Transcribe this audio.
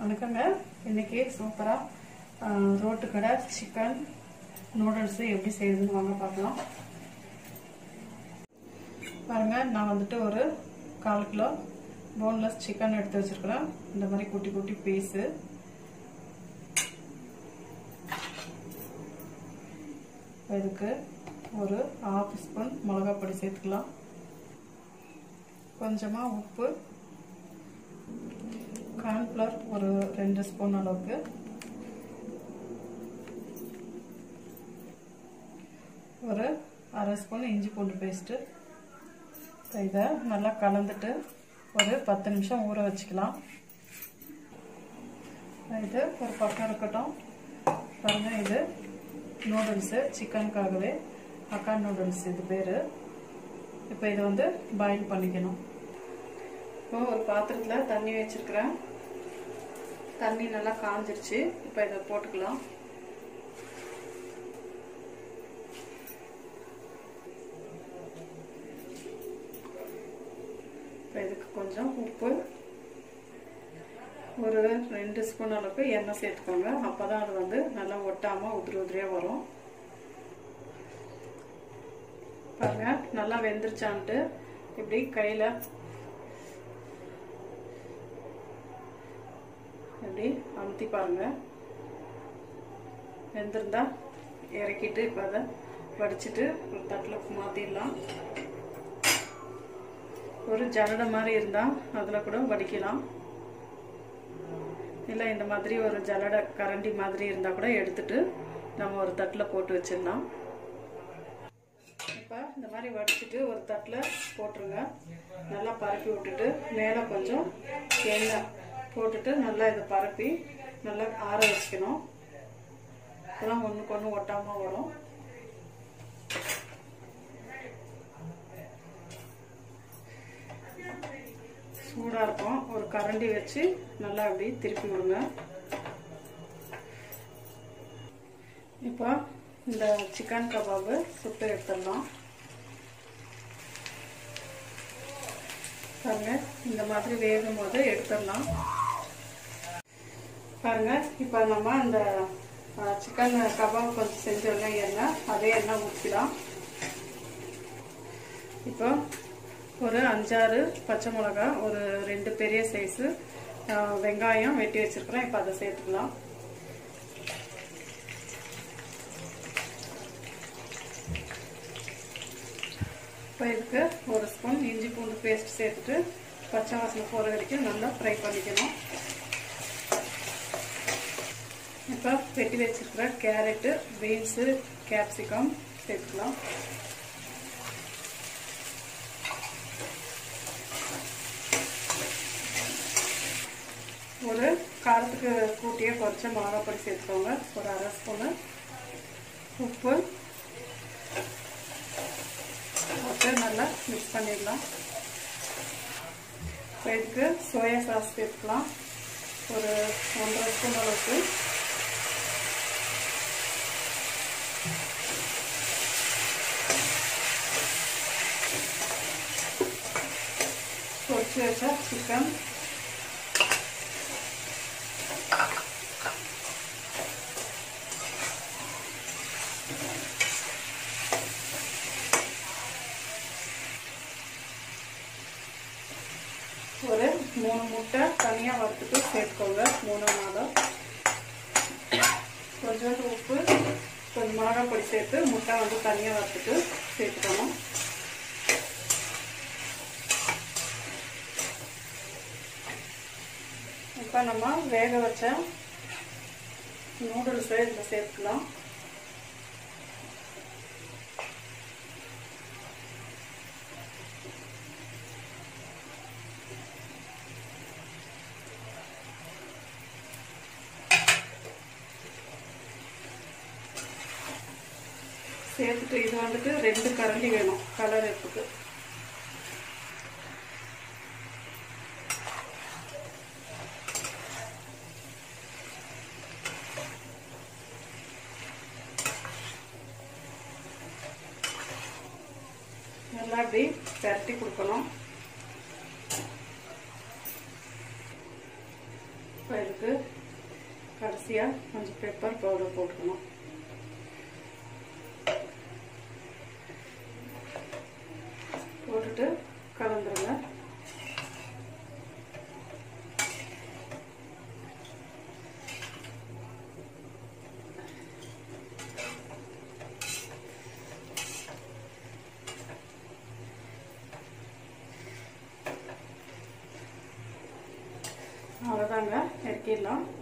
வணக்கங்க இன்னைக்கு சூப்பராக ரோட்டு கடை சிக்கன் நூடுல்ஸு எப்படி செய்யுதுன்னு வாங்க பார்க்கலாம் பாருங்க நான் வந்துட்டு ஒரு கால் கிலோ போன்லெஸ் சிக்கன் எடுத்து வச்சிருக்கிறேன் இந்த மாதிரி குட்டி குட்டி பீஸு இதுக்கு ஒரு ஹாஃப் ஸ்பூன் மிளகாய் பொடி சேர்த்துக்கலாம் கொஞ்சமாக உப்பு கார்ன்ஃப்ளவர் ஒரு ரெண்டு ஸ்பூன் அளவுக்கு ஒரு அரை ஸ்பூன் இஞ்சி பூண்டு பேஸ்ட்டு இதை நல்லா கலந்துட்டு ஒரு பத்து நிமிஷம் ஊற வச்சுக்கலாம் இது ஒரு பக்கம் இருக்கட்டும் பாருங்க இது நூடுல்ஸு சிக்கனுக்காகவே அக்கா நூடுல்ஸ் இது பேர் இப்போ இதை வந்து பாயில் பண்ணிக்கணும் இப்போ ஒரு பாத்திரத்தில் தண்ணி வச்சிருக்கிறேன் தண்ணி நல்லா காஞ்சிருச்சு இப்போ இதை போட்டுக்கலாம் இப்போ இதுக்கு கொஞ்சம் உப்பு ஒரு ரெண்டு ஸ்பூன் அளவுக்கு எண்ணெய் சேர்த்துக்கோங்க அப்போ தான் அது வந்து நல்லா ஒட்டாமல் உதிரி உதிரியாக வரும் பாருங்க நல்லா வெந்துருச்சான்ட்டு இப்படி கையில் இப்படி அமுத்தி பாருங்க வெந்திருந்தா இறக்கிட்டு இப்போ அதை வடிச்சிட்டு ஒரு தட்டில் மாற்றிடலாம் ஒரு ஜலடை மாதிரி இருந்தால் அதில் கூட வடிக்கலாம் இல்லை இந்த மாதிரி ஒரு ஜலடை கரண்டி மாதிரி இருந்தால் கூட எடுத்துட்டு நம்ம ஒரு தட்டில் போட்டு வச்சிடலாம் இப்போ இந்த மாதிரி வடிச்சிட்டு ஒரு தட்டில் போட்டுருங்க நல்லா பரப்பி விட்டுட்டு மேலே கொஞ்சம் எண்ணெய் போட்டுட்டு நல்லா இதை பரப்பி நல்லா ஆற வச்சுக்கணும் அப்போதான் ஒன்றுக்கு ஒன்று ஒட்டாமல் வரும் சூடாக இருக்கும் ஒரு கரண்டி வச்சு நல்லா அப்படி திருப்பி விடுங்க இப்போ இந்த சிக்கன் கபாபு சுட்டு எடுத்துடலாம் பாருங்க இந்த மாதிரி வேகும் போது எடுத்துடலாம் பாருங்க இப்போ நம்ம அந்த சிக்கன் கபாப் கொஞ்சம் செஞ்சோம்ல எண்ணெய் அதே எண்ணெய் ஊற்றிக்கலாம் இப்போ ஒரு அஞ்சாறு பச்சை மிளகா ஒரு ரெண்டு பெரிய சைஸு வெங்காயம் வெட்டி வச்சிருக்கிறேன் இப்போ அதை சேர்த்துக்கலாம் இப்போ இதுக்கு ஒரு ஸ்பூன் இஞ்சி பூண்டு பேஸ்ட் சேர்த்துட்டு பச்சை வாசனை போகிற வரைக்கும் நல்லா ஃப்ரை பண்ணிக்கணும் இப்போ வெட்டி வச்சிருக்கிற கேரட்டு பீன்ஸு கேப்சிகம் சேர்த்துக்கலாம் ஒரு காரத்துக்கு கூட்டியே குறைச்ச மிளகா பொடி சேர்த்துக்கோங்க ஒரு அரை ஸ்பூனு உப்பு போட்டு நல்லா மிக்ஸ் பண்ணிடலாம் இப்போ இதுக்கு சோயா சாஸ் சேர்த்துக்கலாம் ஒரு ஒன்றரை ஸ்பூன் அளவுக்கு பொரிச்சு வச்ச சிக்கன் ஒரு மூணு முட்டை தனியாக வறுத்துட்டு சேர்த்துக்கோங்க மூணு நாளும் கொஞ்சோண்டு உப்பு கொஞ்சம் மிளகா பொடி சேர்த்து முட்டை வந்து தனியாக வறுத்துட்டு சேர்த்துக்கணும் இப்போ நம்ம வேக வச்ச நூடுல்ஸை இதில் சேர்த்துக்கலாம் சேர்த்துட்டு இது வந்துட்டு ரெண்டு கரண்டி வேணும் கலர் எடுத்துக்கு நல்லா இப்படி பரட்டி கொடுக்கணும் இப்போ இதுக்கு கடைசியாக கொஞ்சம் பெப்பர் பவுடர் போட்டுக்கணும் போட்டுட்டு கலந்துருங்க அவ்வளோதாங்க இறக்கிடலாம்